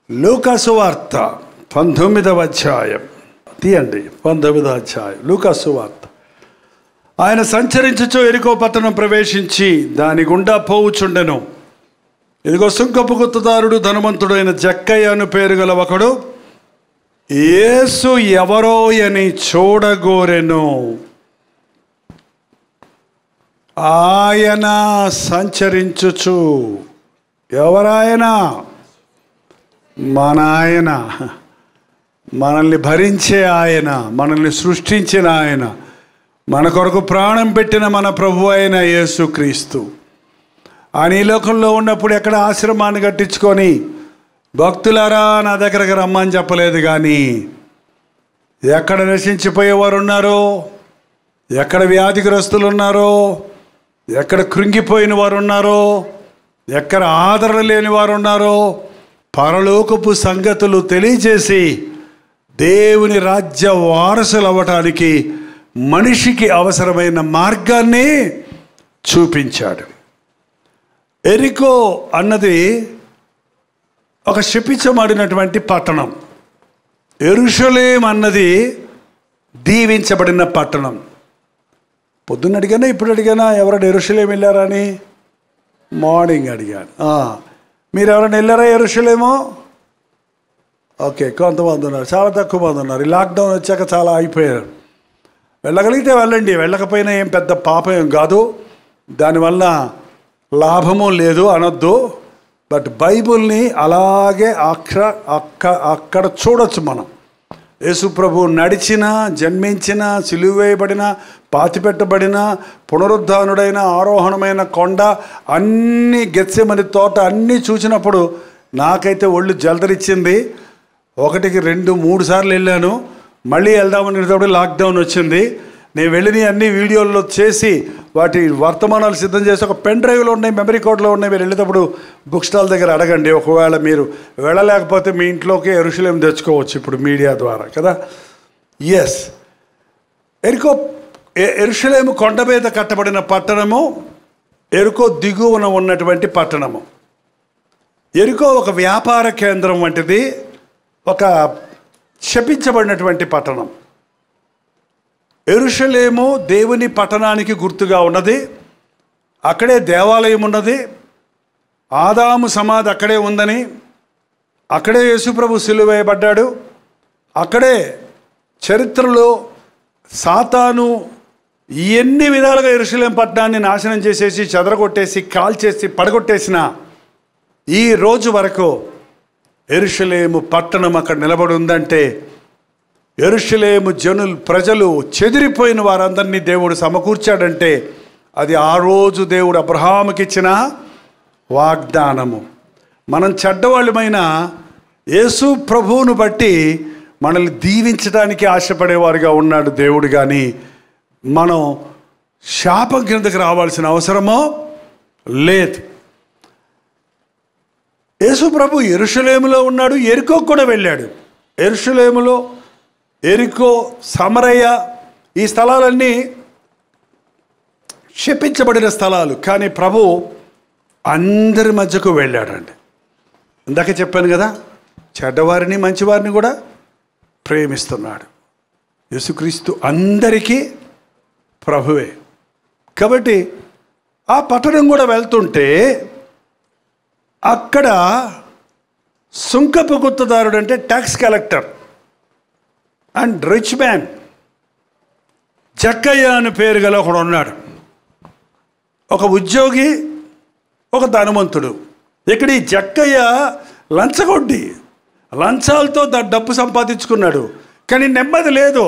లూకాసు వార్త పంతొమ్మిదవ అధ్యాయం తీయండి పంతొమ్మిదవ అధ్యాయం లూకాసు వార్త ఆయన సంచరించుచు ఎరికో పట్టణం ప్రవేశించి దాని గుండా పోవుచుండెను ఇదిగో సుంకపు గుత్తదారుడు ధనవంతుడైన జక్కయ్య అను పేరు గల ఒకడు యేసు ఎవరో అని చూడగోరెను ఆయన సంచరించుచు ఎవరాయన మన ఆయన మనల్ని భరించే ఆయన మనల్ని సృష్టించిన ఆయన మన కొరకు ప్రాణం పెట్టిన మన ప్రభు అయిన యేసుక్రీస్తు ఆయన ఈ లోకంలో ఉన్నప్పుడు ఎక్కడ ఆశ్రమాన్ని కట్టించుకొని భక్తులారా నా దగ్గరకు రమ్మని చెప్పలేదు కానీ ఎక్కడ నశించిపోయేవారు ఉన్నారో ఎక్కడ వ్యాధిగ్రస్తులు ఉన్నారో ఎక్కడ కృంగిపోయిన వారు ఉన్నారో ఎక్కడ ఆదరణ లేని వారు ఉన్నారో పరలోకపు సంగతులు తెలియజేసి దేవుని రాజ్య వారసులు అవ్వటానికి మనిషికి అవసరమైన మార్గాన్ని చూపించాడు ఎరికో అన్నది ఒక శపించబడినటువంటి పట్టణం ఎరుషలేం అన్నది దీవించబడిన పట్టణం పొద్దున్న అడిగానా ఇప్పుడు అడిగానా ఎవరైనా ఎరుషలేం వెళ్ళారా అని మార్నింగ్ అడిగాను ఆ, మీరు ఎవరైనా వెళ్ళారా ఎరుషలేమో ఓకే కొంతమంది ఉన్నారు చాలా తక్కువ మంది ఉన్నారు ఈ లాక్డౌన్ వచ్చాక చాలా అయిపోయారు వెళ్ళగలిగితే వెళ్ళండి వెళ్ళకపోయినా ఏం పెద్ద పాపం ఏం కాదు దానివల్ల లాభము లేదు అనొద్దు బట్ బైబుల్ని అలాగే అక్ష అక్క అక్కడ చూడొచ్చు మనం యేసు ప్రభు నడిచిన జన్మించిన సిలువేయబడిన పాతిపెట్టబడిన పునరుద్ధానుడైన ఆరోహణమైన కొండ అన్ని గెత్సెమని తోట అన్నీ చూసినప్పుడు నాకైతే ఒళ్ళు జలదరిచ్చింది ఒకటికి రెండు మూడు సార్లు వెళ్ళాను మళ్ళీ వెళ్దామనేటప్పుడు లాక్డౌన్ వచ్చింది నేను వెళ్ళిన అన్ని వీడియోల్లో చేసి వాటి వర్తమానాలు సిద్ధం చేసి ఒక పెన్ డ్రైవ్లో ఉన్నాయి మెమరీ కార్డులో ఉన్నాయి మీరు వెళ్ళేటప్పుడు బుక్ స్టాల్ దగ్గర అడగండి ఒకవేళ మీరు వెళ్ళలేకపోతే మీ ఇంట్లోకి ఎరుషులేం తెచ్చుకోవచ్చు ఇప్పుడు మీడియా ద్వారా కదా ఎస్ ఎరుకో ఎ- ఎరుషలేము కొండ మీద కట్టబడిన పట్టణము ఎరుకో దిగువన ఉన్నటువంటి పట్టణము ఎరుకో ఒక వ్యాపార కేంద్రం వంటిది ఒక శపించబడినటువంటి పట్టణం ఎరుషలేము దేవుని పట్టణానికి గుర్తుగా ఉన్నది అక్కడే దేవాలయం ఉన్నది ఆదాము సమాధి అక్కడే ఉందని అక్కడే యేసుప్రభు సిలువేయబడ్డాడు అక్కడే చరిత్రలో సాతాను ఎన్ని విధాలుగా ఎరుషలేం పట్టణాన్ని నాశనం చేసేసి చెదరగొట్టేసి కాల్చేసి పడగొట్టేసిన ఈ రోజు వరకు ఎరుషలేము పట్టణం అక్కడ నిలబడి ఉందంటే ఎరుషలేము జనులు ప్రజలు చెదిరిపోయిన వారందరినీ దేవుడు సమకూర్చాడంటే అది ఆ రోజు దేవుడు అబ్రహాముకి ఇచ్చిన వాగ్దానము మనం చెడ్డవాళ్ళమైన యేసు ప్రభువును బట్టి మనల్ని దీవించడానికి ఆశపడేవారుగా ఉన్నాడు దేవుడు కానీ మనం శాపం కిందకి రావాల్సిన అవసరమో లేదు యేసు ప్రభు ఎరుషలేములో ఉన్నాడు ఎరుకో కూడా వెళ్ళాడు ఎరుషలేములో ఎరికో సమరయ్య ఈ స్థలాలన్నీ శపించబడిన స్థలాలు కానీ ప్రభు అందరి మధ్యకు వెళ్ళాడండి ఇందాక చెప్పాను కదా చెడ్డవారిని మంచివారిని కూడా ప్రేమిస్తున్నాడు యేసుక్రీస్తు అందరికీ ప్రభువే కాబట్టి ఆ పట్టణం కూడా వెళ్తుంటే అక్కడ సుంకపు గుత్తదారుడు అంటే tax collector and rich man Jakkayya అని పేరు గల ఒకడు ఉన్నాడు ఒక ఉద్యోగి ఒక ధనవంతుడు ఇక్కడ ఈ జక్కయ్య లంచగొడ్డి లంచాలతో దా డబ్బు సంపాదించుకున్నాడు కానీ నెమ్మది లేదు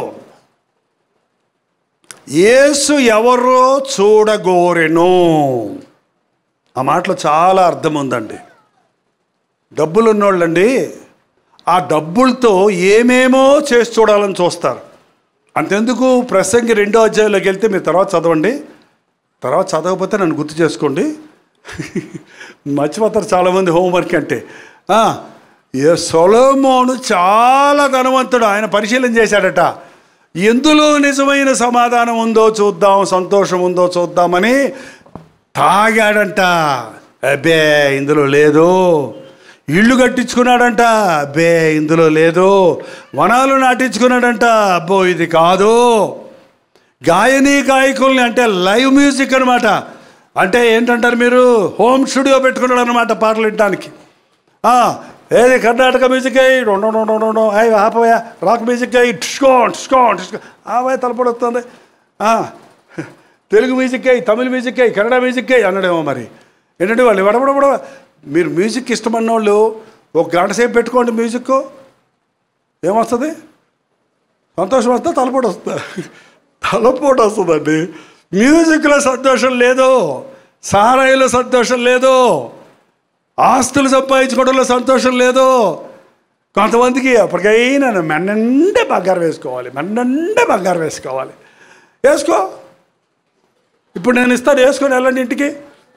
యేసు ఎవరో చూడగోరెను ఆ మాటలో చాలా అర్థం ఉందండి డబ్బులు ఉన్నోళ్ళండి ఆ డబ్బులతో ఏమేమో చేసి చూడాలని చూస్తారు అంతెందుకు ప్రసంగి రెండో అధ్యాయంలోకి వెళ్తే మీరు తర్వాత చదవండి తర్వాత చదవకపోతే నన్ను గుర్తు చేసుకోండి మర్చిపోతారు చాలామంది హోంవర్క్ అంటే ఆ, ఏ సొలోమోను చాలా ధనవంతుడు ఆయన పరిశీలన చేశాడట ఎందులో నిజమైన సమాధానం ఉందో చూద్దాం సంతోషం ఉందో చూద్దామని తాగాడంట అబ్బే ఇందులో లేదు ఇళ్ళు కట్టించుకున్నాడంట అబ్బే ఇందులో లేదు వనాలు నాటించుకున్నాడంట అబ్బో ఇది కాదు గాయని గాయకుల్ని అంటే లైవ్ మ్యూజిక్ అనమాట అంటే ఏంటంటారు మీరు హోమ్ స్టూడియో పెట్టుకున్నాడు అనమాట పాటలు వినడానికి ఆ, ఏది కర్ణాటక మ్యూజిక్ అయ్యి రెండు రెండు రెండు రెండు అయ్యి ఆపోయా రాక్ మ్యూజిక్ అయ్యి టిస్కో టిస్కో టిస్కో ఆపోయా తలపడి వస్తుంది ఆ, తెలుగు మ్యూజిక్ అయ్యి తమిళ మ్యూజిక్ అయ్యి కన్నడ మ్యూజిక్ అయ్యి అన్నాడేమో మరి ఏంటంటే వాళ్ళు వడబడబడ మీరు మ్యూజిక్ ఇష్టమన్న వాళ్ళు ఒక గంట సేపు పెట్టుకోండి మ్యూజిక్ ఏమొస్తుంది సంతోషం వస్తే తలపోటు వస్తుంది తలపోటు వస్తుందండి మ్యూజిక్లో సంతోషం లేదు సారాయిలో సంతోషం లేదు ఆస్తులు సంపాదించుకోవడంలో సంతోషం లేదు కొంతమందికి అప్పటికైనా మెన్నండే బంగారం వేసుకోవాలి మెన్నండే బంగారం వేసుకోవాలి వేసుకో ఇప్పుడు నేను ఇస్తాను వేసుకొని వెళ్ళండి ఇంటికి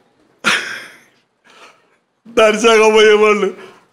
దర్శగా పోయేవాళ్ళు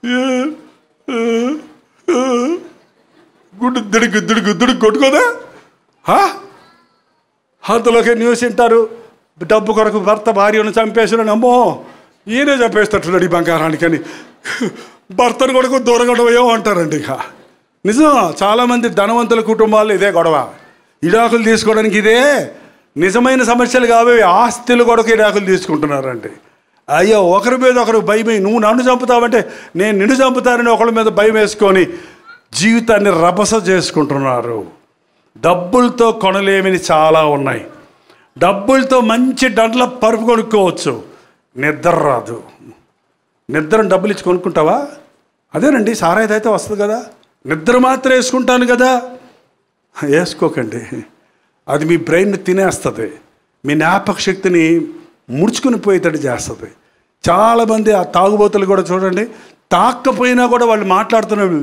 గుడ్డు దిడుగు దిడుగు దిడుగు కొట్టుకోదా హా? అంతలోకి న్యూస్ వింటారు డబ్బు కొరకు భర్త భార్యను చంపేసిన అమ్మో ఈయనే చంపేస్తట్టున్నాడు ఈ బంగారానికి అని భర్తను కొడుకు దూరగొడవ ఏమో అంటారండి ఇక నిజం చాలామంది ధనవంతుల కుటుంబాల్లో ఇదే గొడవ ఇడాకులు తీసుకోవడానికి ఇదే నిజమైన సమస్యలు కావే ఆస్తులు కొరకు ఇడాకులు తీసుకుంటున్నారండి అయ్యో ఒకరి మీద ఒకరు భయం నువ్వు నన్ను చంపుతావంటే నేను నిన్ను చంపుతానని ఒకరి మీద భయం వేసుకొని జీవితాన్ని రభస చేసుకుంటున్నారు డబ్బులతో కొనలేమిని చాలా ఉన్నాయి డబ్బులతో మంచి దండ్ల పరుపు కొనుక్కోవచ్చు నిద్ర రాదు నిద్రను డబ్బులు ఇచ్చి కొనుక్కుంటావా అదేనండి సారాయిది అయితే వస్తుంది కదా నిద్ర మాత్రం వేసుకుంటాను కదా వేసుకోకండి అది మీ బ్రెయిన్ తినేస్తుంది మీ జ్ఞాపక శక్తిని ముడుచుకుని పోయేటట్టు చేస్తుంది చాలామంది ఆ తాగుబోతులు కూడా చూడండి తాక్కపోయినా కూడా వాళ్ళు మాట్లాడుతున్నారు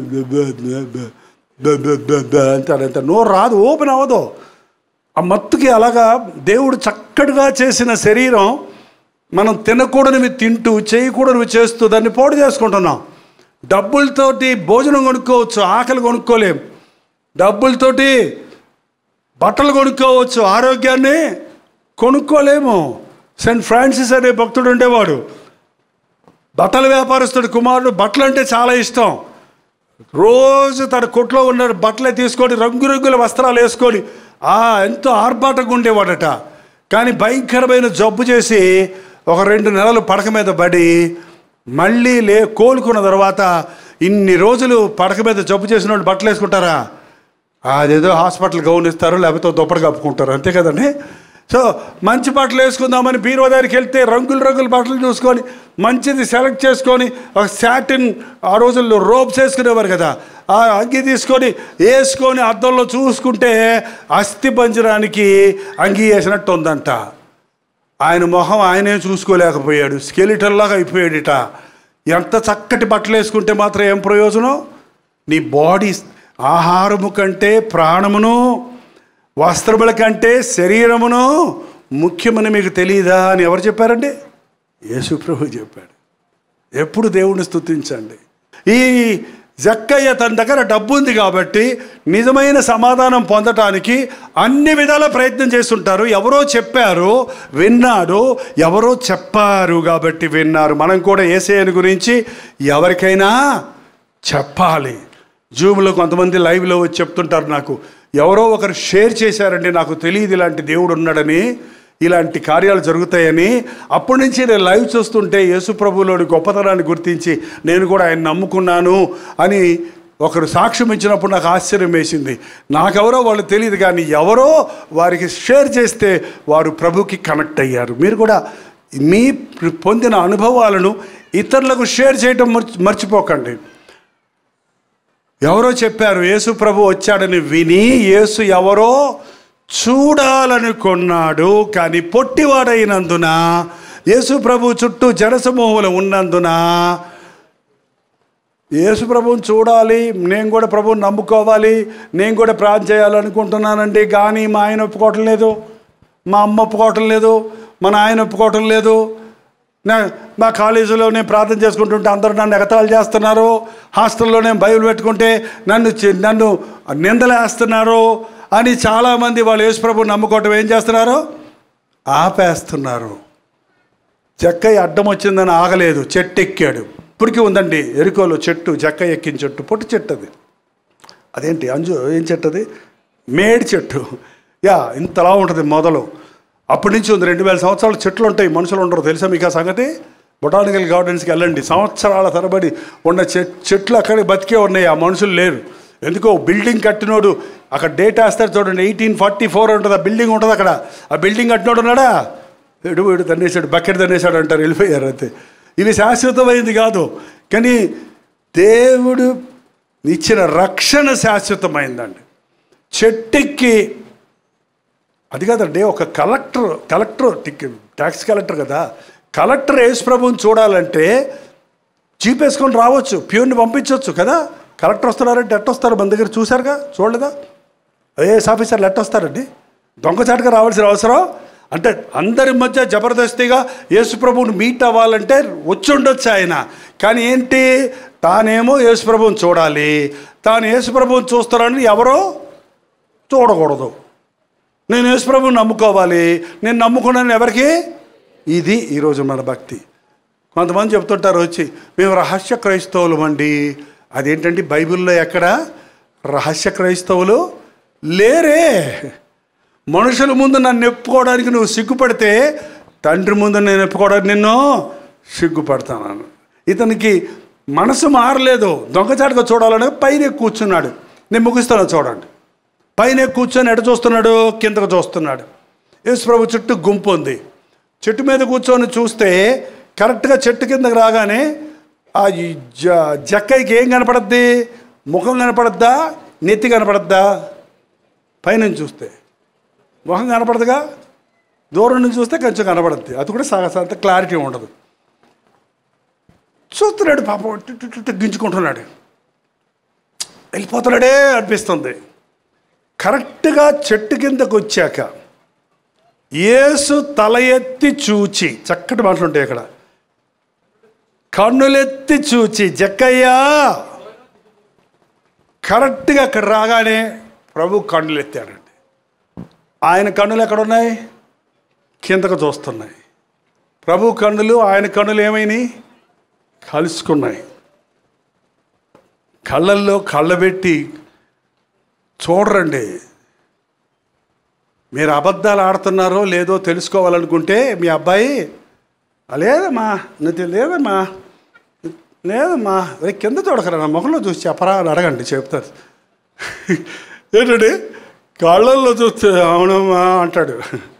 అంటారు అంత నోరు రాదు ఓపెన్ అవ్వదు ఆ మత్తుకి అలాగా దేవుడు చక్కటిగా చేసిన శరీరం మనం తినకూడనివి తింటూ చేయకూడనివి చేస్తూ దాన్ని పోటు చేసుకుంటున్నాం డబ్బులతోటి భోజనం కొనుక్కోవచ్చు ఆకలి కొనుక్కోలేం డబ్బులతోటి బట్టలు కొనుక్కోవచ్చు ఆరోగ్యాన్ని కొనుక్కోలేము సెయింట్ ఫ్రాన్సిస్ అనే భక్తుడు ఉండేవాడు బట్టల వ్యాపారస్తుడు కుమారుడు బట్టలు అంటే చాలా ఇష్టం రోజు తన కొట్లో ఉన్న బట్టలే తీసుకొని రంగురంగుల వస్త్రాలు వేసుకొని ఆ ఎంతో ఆర్భాటంగా ఉండేవాడట కానీ భయంకరమైన జబ్బు చేసి ఒక రెండు నెలలు పడక మీద పడి మళ్ళీ లే కోలుకున్న తర్వాత ఇన్ని రోజులు పడక మీద జబ్బు చేసిన వాళ్ళు బట్టలు వేసుకుంటారా అదేదో హాస్పిటల్ గౌన్ ఇస్తారు లేకపోతే దుప్పటి కప్పుకుంటారు అంతే కదండి సో మంచి బట్టలు వేసుకుందామని బీరువా దగ్గరికి వెళ్తే రంగులు రంగుల బట్టలు చూసుకొని మంచిది సెలెక్ట్ చేసుకొని ఒక శాటిన్ ఆ రోజుల్లో రోబ్స్ వేసుకునేవారు కదా ఆ అంగి తీసుకొని వేసుకొని అద్దంలో చూసుకుంటే అస్థి పంజరానికి అంగి వేసినట్టు ఉందంట ఆయన మొహం ఆయనే చూసుకోలేకపోయాడు స్కెలిటల్లాగా అయిపోయాడుట ఎంత చక్కటి బట్టలు వేసుకుంటే మాత్రం ఏం ప్రయోజనం నీ బాడీ ఆహారము కంటే ప్రాణమును వస్త్రముల కంటే శరీరమును ముఖ్యమని మీకు తెలియదా అని ఎవరు చెప్పారండి యేసు ప్రభు చెప్పాడు ఎప్పుడు దేవుణ్ణి స్తుతించండి ఈ జక్కయ్య తన దగ్గర డబ్బు ఉంది కాబట్టి నిజమైన సమాధానం పొందటానికి అన్ని విధాల ప్రయత్నం చేస్తుంటారు ఎవరో చెప్పారు విన్నాడు ఎవరో చెప్పారు కాబట్టి విన్నారు మనం కూడా ఏసేయని గురించి ఎవరికైనా చెప్పాలి జూమ్లో కొంతమంది లైవ్లో వచ్చి చెప్తుంటారు నాకు ఎవరో ఒకరు షేర్ చేశారండి నాకు తెలియదు ఇలాంటి దేవుడు ఉన్నాడని ఇలాంటి కార్యాలు జరుగుతాయని అప్పటి నుంచి నేను లైవ్ చూస్తుంటే యేసుప్రభులోని గొప్పతనాన్ని గుర్తించి నేను కూడా ఆయన నమ్ముకున్నాను అని ఒకరు సాక్ష్యం ఇచ్చినప్పుడు నాకు ఆశ్చర్యం వేసింది నాకెవరో వాళ్ళు తెలియదు కానీ ఎవరో వారికి షేర్ చేస్తే వారు ప్రభుకి కనెక్ట్ అయ్యారు మీరు కూడా మీ పొందిన అనుభవాలను ఇతరులకు షేర్ చేయటం మర్చి మర్చిపోకండి ఎవరో చెప్పారు యేసు ప్రభు వచ్చాడని విని యేసు ఎవరో చూడాలనుకున్నాడు కానీ పొట్టివాడైనందున యేసు ప్రభు చుట్టూ జనసమూహములు ఉన్నందున యేసు ప్రభువుని చూడాలి నేను కూడా ప్రభువుని నమ్ముకోవాలి నేను కూడా ప్రార్థన చేయాలనుకుంటున్నానండి కానీ మా ఆయన ఒప్పుకోవటం లేదు మా అమ్మ ఒప్పుకోవటం లేదు మా నాయన ఒప్పుకోవటం లేదు నా మా కాలేజీలో నేను ప్రార్థన చేసుకుంటుంటే అందరూ నన్ను ఎగతాళి చేస్తున్నారు హాస్టల్లో నేను బైబిల్ పెట్టుకుంటే నన్ను చి- నన్ను నిందలేస్తున్నారు అని చాలామంది వాళ్ళు యేసుప్రభు నమ్ముకోవటం ఏం చేస్తున్నారు ఆపేస్తున్నారు చెక్కయ్య అడ్డం వచ్చిందని ఆగలేదు చెట్టు ఎక్కాడు ఇప్పటికీ ఉందండి ఎరుకోలో చెట్టు జక్క ఎక్కిన చెట్టు పొట్టి చెట్టు అది అదేంటి అంజు ఏం చెట్టు అది మేడి చెట్టు యా ఇంతలా ఉంటుంది మొదలు అప్పటి నుంచి ఉంది రెండు వేల సంవత్సరాల చెట్లు ఉంటాయి మనుషులు ఉండరు తెలుసా మీకు ఆ సంగతి బొటానికల్ గార్డెన్స్కి వెళ్ళండి సంవత్సరాల తరబడి ఉన్న చె- చెట్లు అక్కడే బతికే ఉన్నాయి ఆ మనుషులు లేరు ఎందుకో బిల్డింగ్ కట్టినోడు అక్కడ డేట్ వేస్తారు చూడండి ఎయిటీన్ ఫార్టీ ఫోర్ ఉంటుంది ఆ బిల్డింగ్ ఉంటుంది అక్కడ ఆ బిల్డింగ్ కట్టినోడు ఉన్నాడా ఎడు వీడు తన్నేశాడు బకెట్ తన్నేశాడు అంటారు వెళ్ళిపోయారు అంతే ఇవి శాశ్వతమైంది కాదు కానీ దేవుడు ఇచ్చిన రక్షణ శాశ్వతమైందండి చెట్టెక్కి అది కాదండి ఒక collector collector tick tax collector కదా కలెక్టర్ యేసు ప్రభుని చూడాలంటే జీప్ వేసుకొని రావచ్చు ప్యూర్ని పంపించవచ్చు కదా కలెక్టర్ వస్తున్నారంటే ఎట్ట వస్తారు మన దగ్గర చూశారుగా చూడలేదా ఐఏఎస్ ఆఫీసర్లు ఎట్ట వస్తారండి దొంగచాటుగా రావాల్సిన అవసరం అంటే అందరి మధ్య జబర్దస్తిగా యేసు ప్రభువుని మీట్ అవ్వాలంటే వచ్చి ఉండొచ్చు ఆయన కానీ ఏంటి తానేమో యేసు ప్రభువుని చూడాలి తాను యేసు ప్రభువుని చూస్తారని ఎవరో చూడకూడదు నేను యేసుప్రభుని నమ్ముకోవాలి నేను నమ్ముకున్నాను ఎవరికి ఇది ఈరోజు మన భక్తి కొంతమంది చెప్తుంటారు వచ్చి మేము రహస్య క్రైస్తవులు అండి అదేంటంటే బైబిల్లో ఎక్కడ రహస్య క్రైస్తవులు లేరే మనుషుల ముందు నన్ను ఎప్పుకోవడానికి నువ్వు సిగ్గుపడితే తండ్రి ముందు నేను ఎప్పుకోవడానికి నిన్ను సిగ్గుపడతాను ఇతనికి మనసు మారలేదు దొంగచాటుగా చూడాలని పైన కూర్చున్నాడు నేను ముగిస్తాను చూడండి పైన కూర్చొని ఎట చూస్తున్నాడు కిందకు చూస్తున్నాడు యేసుప్రభు చుట్టూ గుంపు ఉంది చెట్టు మీద కూర్చొని చూస్తే కరెక్ట్గా చెట్టు కిందకి రాగానే ఆ ఈ జ జక్కైకి ఏం కనపడద్ది ముఖం కనపడద్దా నెత్తి కనపడద్దా పైనుంచి చూస్తే ముఖం కనపడదుగా దూరం నుంచి చూస్తే కొంచెం కనపడద్ది అది కూడా సగ అంత క్లారిటీ ఉండదు చూస్తున్నాడు పాపం టు- టు- టు- టు గింజుకుంటున్నాడు వెళ్ళిపోతున్నాడే అనిపిస్తుంది కరెక్ట్గా చెట్టు కిందకు వచ్చాక యేసు తల ఎత్తి చూచి చక్కటి మాటలు ఉంటాయి ఇక్కడ కన్నులెత్తి చూచి జక్కయ్యా కరెక్ట్గా అక్కడ రాగానే ప్రభు కన్నులు ఎత్తాడండి ఆయన కన్నులు ఎక్కడ ఉన్నాయి కిందకు చూస్తున్నాయి ప్రభు కన్నులు ఆయన కన్నులు ఏమైనాయి కలుసుకున్నాయి కళ్ళల్లో కళ్ళబెట్టి చూడరండి మీరు అబద్ధాలు ఆడుతున్నారో లేదో తెలుసుకోవాలనుకుంటే మీ అబ్బాయి "ఆ, లేదమ్మా నువ్వు లేదమ్మా లేదమ్మా రే కింద చూడకరా నా ముఖంలో చూసి చెప్పరా అని అడగండి చెప్తారు ఏంటండి కళ్ళల్లో చూస్తే అవునమ్మా అంటాడు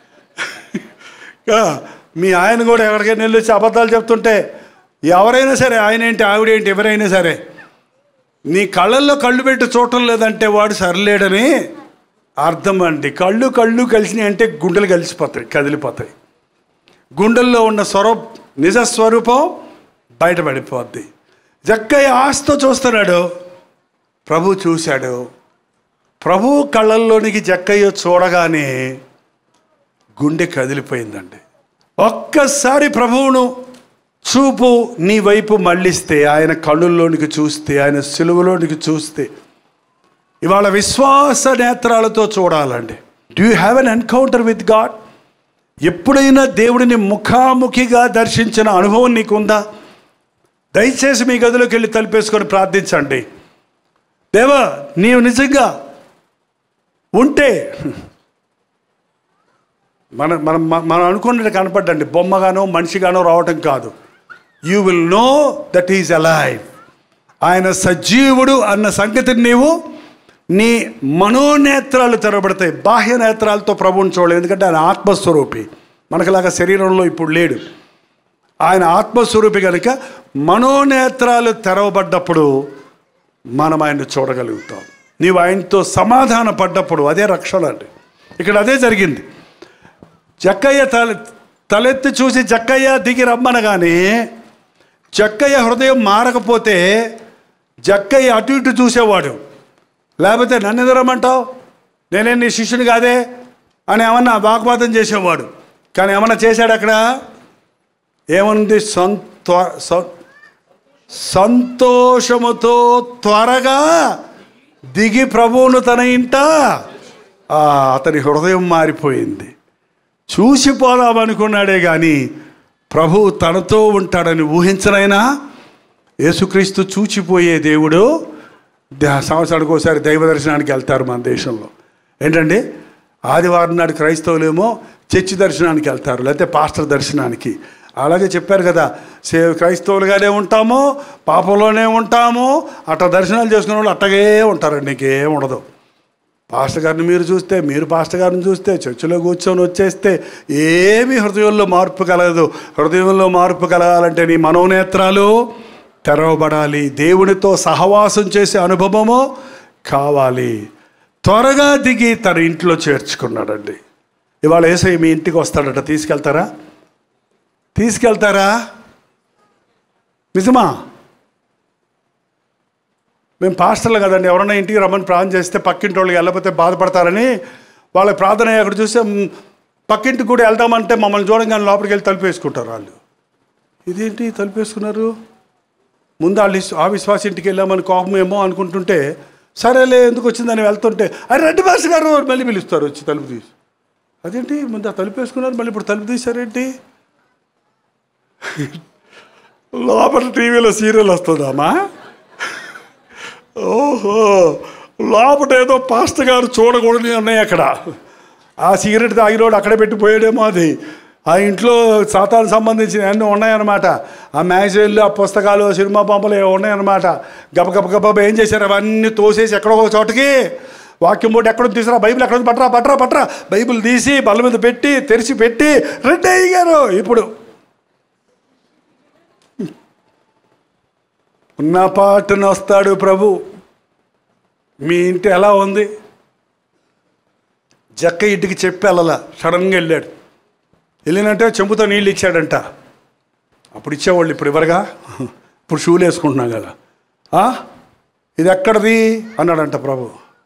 ఆ, మీ ఆయన కూడా ఎక్కడికైనా వెళ్ళి వచ్చి అబద్ధాలు చెప్తుంటే ఎవరైనా సరే ఆయన ఏంటి ఆవిడేంటి ఎవరైనా సరే నీ కళ్ళల్లో కళ్ళు పెట్టి చూడటం లేదంటే వాడు సరిలేడని అర్థం అండి కళ్ళు కళ్ళు కలిసినాయి అంటే గుండెలు కలిసిపోతాయి కదిలిపోతాయి గుండెల్లో ఉన్న స్వరూప నిజ స్వరూపం బయటపడిపోద్ది జక్కయ్య ఆస్తో చూస్తున్నాడు ప్రభు చూశాడు ప్రభు కళ్ళల్లోనికి జక్కయ్య చూడగానే గుండె కదిలిపోయిందండి ఒక్కసారి ప్రభువును చూపు నీ వైపు మళ్ళిస్తే ఆయన కళ్ళుల్లోనికి చూస్తే ఆయన సిలువలోనికి చూస్తే ఇవాళ విశ్వాస నేత్రాలతో చూడాలండి do you have an encounter with God ఎప్పుడైనా దేవుడిని ముఖాముఖిగా దర్శించిన అనుభవం నీకుందా దయచేసి మీ గదిలోకి వెళ్ళి తలిపేసుకొని ప్రార్థించండి దేవా నీవు నిజంగా ఉంటే మన మనం మనం అనుకున్నట్టు కనపడ్డండి బొమ్మగానో మనిషిగానో రావటం కాదు you will know that is alive ఆయన సజీవుడు అన్న సంగతిని నీవు నీ మనోనేత్రాలు తెరబడతాయి బాహ్య నేత్రాలతో ప్రభువుని చూడలేదు ఎందుకంటే ఆయన ఆత్మస్వరూపి మనకులాగా శరీరంలో ఇప్పుడు లేడు ఆయన ఆత్మస్వరూపి కనుక మనోనేత్రాలు తెరవబడ్డప్పుడు మనం ఆయన్ని చూడగలుగుతాం నీవు ఆయనతో సమాధాన పడ్డప్పుడు అదే రక్షణ అండి ఇక్కడ అదే జరిగింది జక్కయ్య తల తలెత్తి చూసి జక్కయ్య దిగి రమ్మనగానే జక్కయ్య హృదయం మారకపోతే జక్కయ్య అటు ఇటు చూసేవాడు లేకపోతే నన్ను ఎదురమ్మంటావు నేనే నీ శిష్యుని కాదే అని ఏమన్నా వాగ్వాదం చేసేవాడు కానీ ఏమన్నా చేశాడు అక్కడ ఏముంది సంతో స- సంతోషముతో త్వరగా దిగి ప్రభువును తన ఇంట ఆ, అతని హృదయం మారిపోయింది చూసిపోదామనుకున్నాడే కానీ ప్రభువు తనతో ఉంటాడని ఊహించనైనా యేసుక్రీస్తు చూచిపోయే దేవుడు ద- సంవత్సరానికి ఒకసారి దైవ దర్శనానికి వెళ్తారు మన దేశంలో ఏంటండి ఆదివారం నాడు క్రైస్తవులేమో చర్చి దర్శనానికి వెళ్తారు లేకపోతే పాస్టర్ దర్శనానికి అలాగే చెప్పారు కదా సే క్రైస్తవులుగానే ఉంటాము పాపంలోనే ఉంటాము అట్లా దర్శనాలు చేసుకునే వాళ్ళు అట్టగే ఉంటారండి నీకేం ఉండదు పాస్టర్ గారిని మీరు చూస్తే మీరు పాస్టర్ గారిని చూస్తే చర్చిలో కూర్చొని వచ్చేస్తే ఏమీ హృదయంలో మార్పు కలగదు హృదయంలో మార్పు కలగాలంటే నీ మనోనేత్రాలు తెరవబడాలి దేవునితో సహవాసం చేసే అనుభవము కావాలి త్వరగా దిగి తన ఇంట్లో చేర్చుకున్నాడండి ఇవాళ ఏసై మీ ఇంటికి వస్తాడట తీసుకెళ్తారా తీసుకెళ్తారా నిజమా మేము పాస్టర్లు కదండి ఎవరైనా ఇంటికి రమ్మని ప్రార్థన చేస్తే పక్కింటి వాళ్ళకి వెళ్ళకపోతే బాధపడతారని వాళ్ళ ప్రార్థన అక్కడ చూస్తే "మ్, పక్కింటికి కూడా వెళ్దామంటే మమ్మల్ని చూడంగానే లోపలికి వెళ్ళి తలుపేసుకుంటారు వాళ్ళు ఇదేంటి తలుపేసుకున్నారు ముందు వాళ్ళు ఇస్- ఆ విశ్వాస ఇంటికి వెళ్ళామని కోపం ఏమో అనుకుంటుంటే సరేలే ఎందుకు వచ్చిందని వెళ్తుంటే అరే రెడ్డి భాష గారు అని మళ్ళీ పిలుస్తారు వచ్చి తలుపు తీసి అదేంటి ముందు ఆ తలుపు వేసుకున్నారు మళ్ళీ ఇప్పుడు తలుపు తీశారేంటి లోపల టీవీలో సీరియల్ వస్తుందామా ఓహో లోపల ఏదో పాస్టర్ గారు చూడకూడని ఉన్నాయి అక్కడ ఆ సిగరెట్ తాగినోడు అక్కడ పెట్టిపోయాడేమో అది ఆ ఇంట్లో సాతానికి సంబంధించిన అన్నీ ఉన్నాయన్నమాట ఆ మ్యాగజైన్లు ఆ పుస్తకాలు ఆ సినిమా పంపలు ఏవో ఉన్నాయన్నమాట గబగబ గబగబ ఏం చేశారు అవన్నీ తోసేసి ఎక్కడో ఒక చోటకి వాక్యం బోర్డు ఎక్కడ తీసుకురా బైబిల్ ఎక్కడ ఉంది? పట్రా పట్రా పట్రా బైబిల్ తీసి బల్ల మీద పెట్టి తెరిచి పెట్టి రెడ్డి అయ్యారు ఇప్పుడు ఉన్న పాటున వస్తాడు ప్రభు మీ ఇంటి ఎలా ఉంది జక్క ఇంటికి చెప్పి వెళ్ళాల సడన్గా వెళ్ళాడు వెళ్ళినంటే చెంబుతో నీళ్ళు ఇచ్చాడంట అప్పుడు ఇచ్చేవాళ్ళు ఇప్పుడు ఇవ్వరుగా ఇప్పుడు షూలు వేసుకుంటున్నాం కదా "ఆ? ఇది ఎక్కడది అన్నాడంట ప్రభు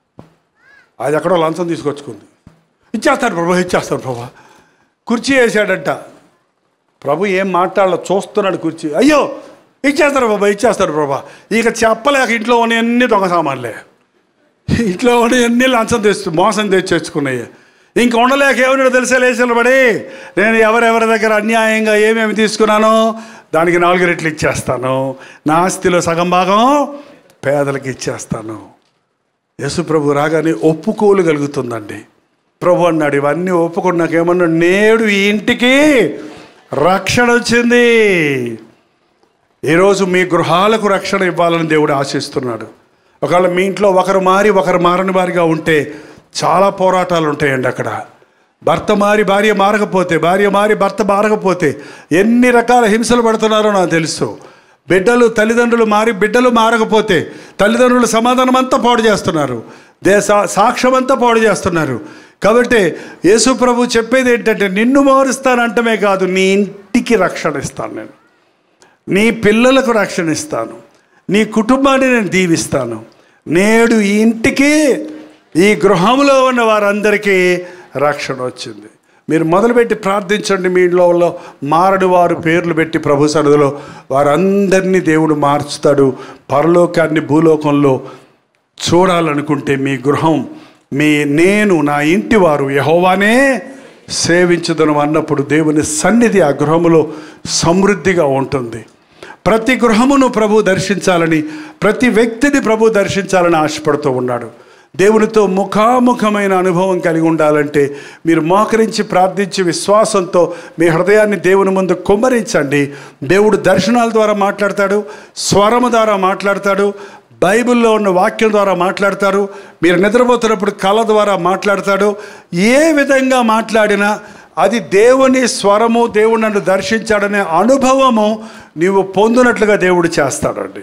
అది ఎక్కడో లంచం తీసుకొచ్చుకుంది ఇచ్చేస్తాడు ప్రభు ఇచ్చేస్తాడు ప్రభు కుర్చీ వేసాడంట ప్రభు ఏం మాట్లాడాలో చూస్తున్నాడు కుర్చీ అయ్యో ఇచ్చేస్తారు బాబా ఇచ్చేస్తారు ప్రభా ఇక చెప్పలేక ఇంట్లో ఉన్న అన్ని దొంగ సామాన్లే ఇంట్లో ఉన్న అన్ని లంచం తెచ్చు మోసం తెచ్చేసుకున్నాయి ఇంక ఉండలేక ఏమన్నా తెలిసే లేచిన పడి నేను ఎవరెవరి దగ్గర అన్యాయంగా ఏమేమి తీసుకున్నానో దానికి నాలుగు రెట్లు ఇచ్చేస్తాను నా ఆస్తిలో సగం భాగం పేదలకు ఇచ్చేస్తాను యేసు ప్రభు రాగానే ఒప్పుకోలు కలుగుతుందండి ప్రభు అన్నాడు ఇవన్నీ ఒప్పుకున్నాక ఏమన్నా నేడు ఈ ఇంటికి రక్షణ వచ్చింది ఈరోజు మీ గృహాలకు రక్షణ ఇవ్వాలని దేవుడు ఆశిస్తున్నాడు ఒకవేళ మీ ఇంట్లో ఒకరు మారి ఒకరు మారని వారిగా ఉంటే చాలా పోరాటాలు ఉంటాయండి అక్కడ భర్త మారి భార్య మారకపోతే భార్య మారి భర్త మారకపోతే ఎన్ని రకాల హింసలు పడుతున్నారో నాకు తెలుసు బిడ్డలు తల్లిదండ్రులు మారి బిడ్డలు మారకపోతే తల్లిదండ్రులు సమాధానం అంతా పాడు చేస్తున్నారు దేశ సాక్ష్యం అంతా పాడు చేస్తున్నారు కాబట్టి యేసు ప్రభు చెప్పేది ఏంటంటే నిన్ను మారుస్తానంటమే కాదు నీ ఇంటికి రక్షణ ఇస్తాను నేను నీ పిల్లలకు రక్షణ ఇస్తాను నీ కుటుంబాన్ని నేను దీవిస్తాను నేడు ఈ ఇంటికి ఈ గృహంలో ఉన్న వారందరికీ రక్షణ వచ్చింది మీరు మొదలుపెట్టి ప్రార్థించండి మీ ఇంట్లో మారని వారు పేర్లు పెట్టి ప్రభు సన్నిధిలో వారందరినీ దేవుడు మార్చుతాడు పరలోకాన్ని భూలోకంలో చూడాలనుకుంటే మీ గృహం మీ నేను నా ఇంటి వారు యహోవానే సేవించదను అన్నప్పుడు దేవుని సన్నిధి ఆ గృహములో సమృద్ధిగా ఉంటుంది ప్రతి గృహమును ప్రభు దర్శించాలని ప్రతి వ్యక్తిని ప్రభు దర్శించాలని ఆశపడుతూ ఉన్నాడు దేవునితో ముఖాముఖమైన అనుభవం కలిగి ఉండాలంటే మీరు మోకరించి ప్రార్థించి విశ్వాసంతో మీ హృదయాన్ని దేవుని ముందు కుమ్మరించండి దేవుడు దర్శనాల ద్వారా మాట్లాడతాడు స్వరము ద్వారా మాట్లాడతాడు బైబిల్లో ఉన్న వాక్యం ద్వారా మాట్లాడతారు మీరు నిద్రపోతున్నప్పుడు కళ ద్వారా మాట్లాడతాడు ఏ విధంగా మాట్లాడినా అది దేవుని స్వరము దేవుడు నన్ను దర్శించాడనే అనుభవము నీవు పొందినట్లుగా దేవుడు చేస్తాడండి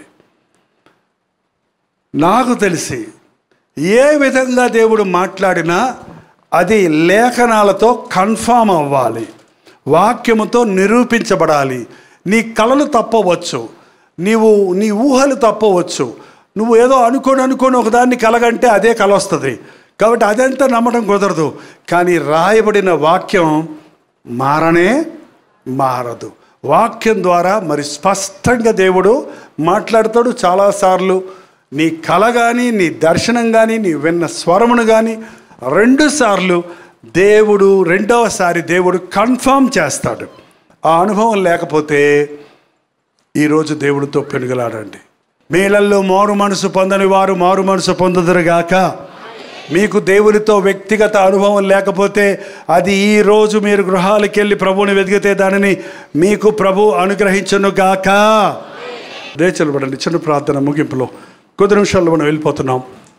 నాకు తెలిసి ఏ విధంగా దేవుడు మాట్లాడినా అది లేఖనాలతో కన్ఫామ్ అవ్వాలి వాక్యముతో నిరూపించబడాలి నీ కళలు తప్పవచ్చు నీవు నీ ఊహలు తప్పవచ్చు నువ్వు ఏదో అనుకొని అనుకొని ఒకదాన్ని కలగంటే అదే కల వస్తుంది కాబట్టి అదంతా నమ్మడం కుదరదు కానీ రాయబడిన వాక్యం మారనే మారదు వాక్యం ద్వారా మరి స్పష్టంగా దేవుడు మాట్లాడతాడు చాలాసార్లు నీ కళ కానీ నీ దర్శనం కానీ నీ విన్న స్వరమును కానీ రెండు సార్లు దేవుడు రెండవసారి దేవుడు కన్ఫర్మ్ చేస్తాడు ఆ అనుభవం లేకపోతే ఈరోజు దేవుడితో పెనుగలాడండి మేలల్లో మారు మనసు పొందని వారు మారు మనసు పొందుదురుగాక మీకు దేవునితో వ్యక్తిగత అనుభవం లేకపోతే అది ఈ రోజు మీరు గృహాలకు వెళ్ళి ప్రభువుని వెతికితే దానిని మీకు ప్రభు అనుగ్రహించను గాక దేచలబడండి చిన్న ప్రార్థన ముగింపులో కొద్ది నిమిషాల్లో మనం వెళ్ళిపోతున్నాం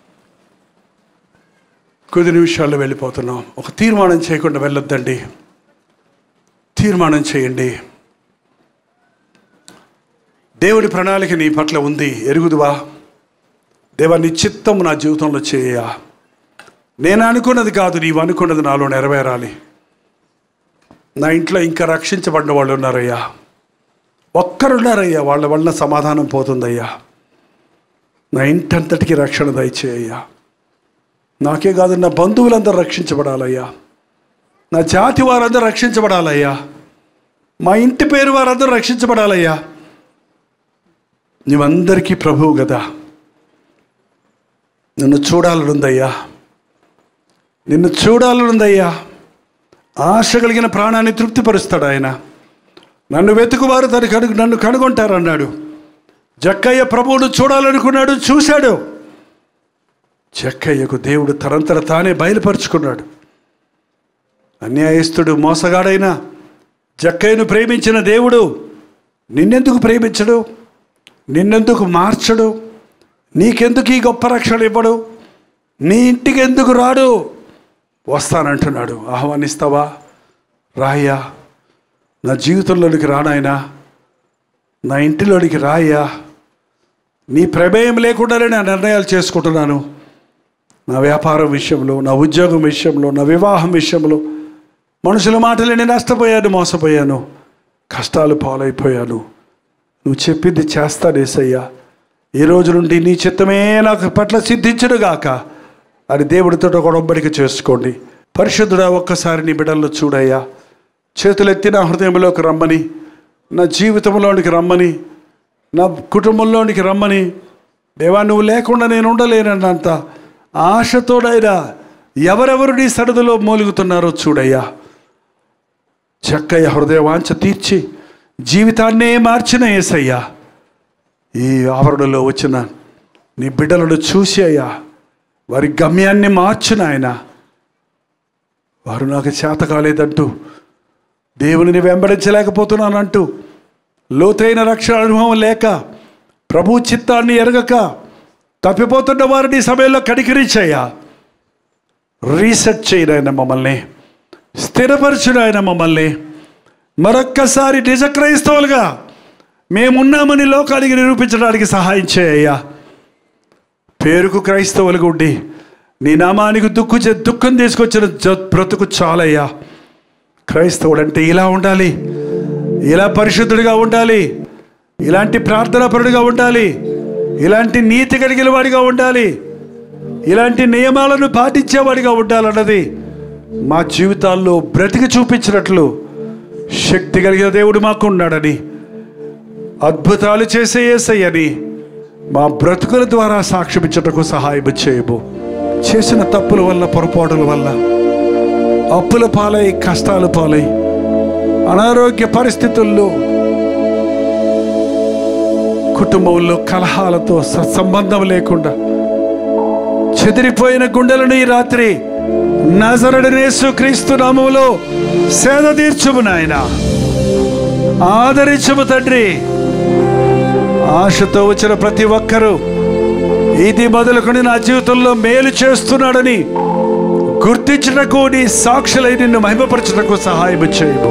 కొద్ది నిమిషాల్లో వెళ్ళిపోతున్నాం ఒక తీర్మానం చేయకుండా వెళ్ళొద్దండి తీర్మానం చేయండి దేవుని ప్రణాళిక నీ పట్ల ఉంది ఎరుగుదువా దేవా నీ చిత్తం నా జీవితంలో చేయ నేను అనుకున్నది కాదు నీవు అనుకున్నది నాలో నెరవేరాలి నా ఇంట్లో ఇంకా రక్షించబడిన వాళ్ళు ఉన్నారయ్యా ఒక్కరున్నారయ్యా వాళ్ళ వల్ల సమాధానం పోతుందయ్యా నా ఇంటంతటికి రక్షణ దయచేయ్యా నాకే కాదు నా బంధువులందరూ రక్షించబడాలయ్యా నా జాతి వారందరూ రక్షించబడాలయ్యా మా ఇంటి పేరు వారందరూ రక్షించబడాలయ్యా నీవందరికీ ప్రభువు కదా నిన్ను చూడాలనుందయ్యా నిన్ను చూడాలనుందయ్యా ఆశ కలిగిన ప్రాణాన్ని తృప్తిపరుస్తాడు ఆయన నన్ను వెతుకువారు తను కను నన్ను కనుగొంటారన్నాడు జక్కయ్య ప్రభువును చూడాలనుకున్నాడు చూశాడు జక్కయ్యకు దేవుడు తనంతట తానే బయలుపరుచుకున్నాడు అన్యాయస్తుడు మోసగాడైన జక్కయ్యను ప్రేమించిన దేవుడు నిన్నెందుకు ప్రేమించడు నిన్నెందుకు మార్చడు నీకెందుకు ఈ గొప్ప రక్షణ ఇవ్వడు నీ ఇంటికి ఎందుకు రాడు వస్తానంటున్నాడు ఆహ్వానిస్తావా రాయ్యా నా జీవితంలోనికి రానాయనా నా ఇంటిలోనికి రాయ్యా నీ ప్రమేయం లేకుండానే నా నిర్ణయాలు చేసుకుంటున్నాను నా వ్యాపారం విషయంలో నా ఉద్యోగం విషయంలో నా వివాహం విషయంలో మనుషుల మాటలని నష్టపోయాను మోసపోయాను కష్టాలు పాలైపోయాను నువ్వు చెప్పింది చేస్తానేసయ్యా ఈ రోజు నుండి నీ చిత్తమే నాకు పట్ల సిద్ధించుడుగాక అని దేవుడితో ఒక ఒడంబడిక చేసుకోండి పరిశుద్ధుడా ఒక్కసారి నీ బిడ్డల్లో చూడయ్యా చేతులెత్తి నా హృదయంలోకి రమ్మని నా జీవితంలోనికి రమ్మని నా కుటుంబంలోనికి రమ్మని దేవా నువ్వు లేకుండా నేను ఉండలేనన్నంత ఆశతోడైనా ఎవరెవరు నీ సరదులో మూలుగుతున్నారో చూడయ్యా చక్కయ్య హృదయ వాంఛ తీర్చి జీవితాన్నే మార్చిన ఏసయ్యా ఈ ఆవరణలో వచ్చిన నీ బిడ్డలను చూసి అయ్యా వారి గమ్యాన్ని మార్చిన ఆయన వారు నాకు చేత కాలేదంటూ దేవునిని వెంబడించలేకపోతున్నానంటూ లోతైన రక్షణ అనుభవం లేక ప్రభు చిత్తాన్ని ఎరగక తప్పిపోతున్న వారిని ఈ సమయంలో కడికిరించయ్యా రీసెట్ చేయడాయన మమ్మల్ని స్థిరపరచుడు ఆయన మమ్మల్ని మరొక్కసారి నిజ క్రైస్తవులుగా మేమున్నామని లోకానికి నిరూపించడానికి సహాయం చేయ్యా పేరుకు క్రైస్తవులుగా ఉండి నీ నామానికి దుక్కు చే- దుఃఖం తీసుకొచ్చిన జ- బ్రతుకు చాలయ్యా క్రైస్తవుడు అంటే ఇలా ఉండాలి ఇలా పరిశుద్ధుడిగా ఉండాలి ఇలాంటి ప్రార్థనాపరుడిగా ఉండాలి ఇలాంటి నీతి కలిగిన వాడిగా ఉండాలి ఇలాంటి నియమాలను పాటించేవాడిగా ఉండాలన్నది మా జీవితాల్లో బ్రతికి చూపించినట్లు శక్తి కలిగిన దేవుడు మాకు ఉన్నాడని అద్భుతాలు చేసే ఏసయ్యని మా బ్రతుకుల ద్వారా సాక్ష్యమిచ్చటకు సహాయం చేయబో చేసిన తప్పుల వల్ల పొరపాటుల వల్ల అప్పుల పాలై కష్టాల పాలై అనారోగ్య పరిస్థితుల్లో కుటుంబంలో కలహాలతో సత్సంబంధం లేకుండా చెదిరిపోయిన గుండెలను ఈ రాత్రి నజరడనేసు క్రీస్తు నామములో సేద తీర్చుము నాయన ఆదరించుము తండ్రి ఆశతో వచ్చిన ప్రతి ఒక్కరూ ఇది మొదలుకొని నా జీవితంలో మేలు చేస్తున్నాడని గుర్తించటకు నీ సాక్షులై నిన్ను మహిమపరచటకు సహాయం చేయము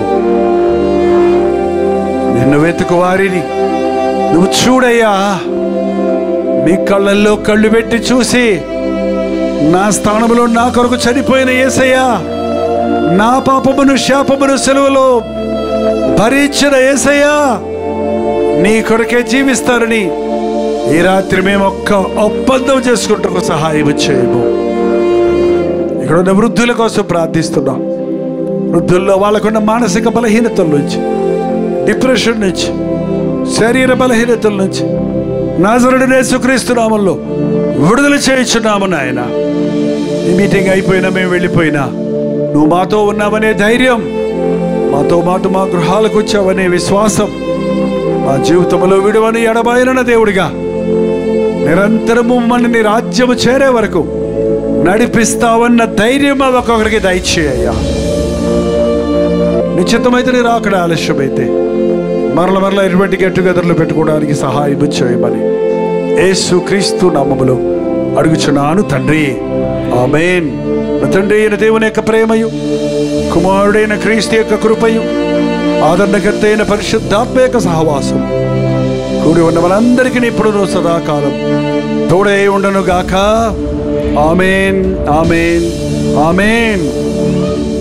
నిన్ను వెతుకు వారిని నువ్వు చూడయ్యా నీ కళ్ళల్లో కళ్ళు పెట్టి చూసి నా స్థానంలో నా కొరకు చనిపోయిన ఏసయ్యా నా పాపమును శాపమును సెలవులో భరించిన ఏసయ్యా నీ కొరకే జీవిస్తారని ఈ రాత్రి మేము ఒక్క ఒప్పందం చేసుకుంటూ సహాయం చేయము ఇక్కడ ఉన్న వృద్ధుల కోసం ప్రార్థిస్తున్నాం వృద్ధుల్లో వాళ్ళకున్న మానసిక బలహీనతల నుంచి డిప్రెషన్ నుంచి శరీర బలహీనతల నుంచి నాజరుడినే సుక్రీస్తున్నామల్లో విడుదల చేయించున్నాము నాయన ఈ మీటింగ్ అయిపోయినా మేము వెళ్ళిపోయినా నువ్వు మాతో ఉన్నావనే ధైర్యం మాతో పాటు మా గృహాలకు వచ్చావనే విశ్వాసం మా జీవితంలో విడువని ఎడబాయన దేవుడిగా నిరంతరము మన నీ రాజ్యము చేరే వరకు నడిపిస్తావన్న ధైర్యం ఒక్కొక్కరికి దయచేయ్యా నిశ్చితమైతే నీ రాకడ ఆలస్యమైతే మరల మరల ఎటువంటి గెట్ టుగెదర్లు పెట్టుకోవడానికి సహాయం చేయమని యేసు క్రీస్తు నామములో అడుగుచున్నాను తండ్రి ఆమెన్ నా తండ్రి అయిన దేవుని యొక్క ప్రేమయు కుమారుడైన క్రీస్తు యొక్క కృపయు ఆదరణకర్త అయిన పరిశుద్ధాత్మ యొక్క సహవాసం కూడి ఉన్న మనందరికీ ఇప్పుడు సదాకాలం తోడే ఉండను గాక ఆమెన్ ఆమెన్ ఆమెన్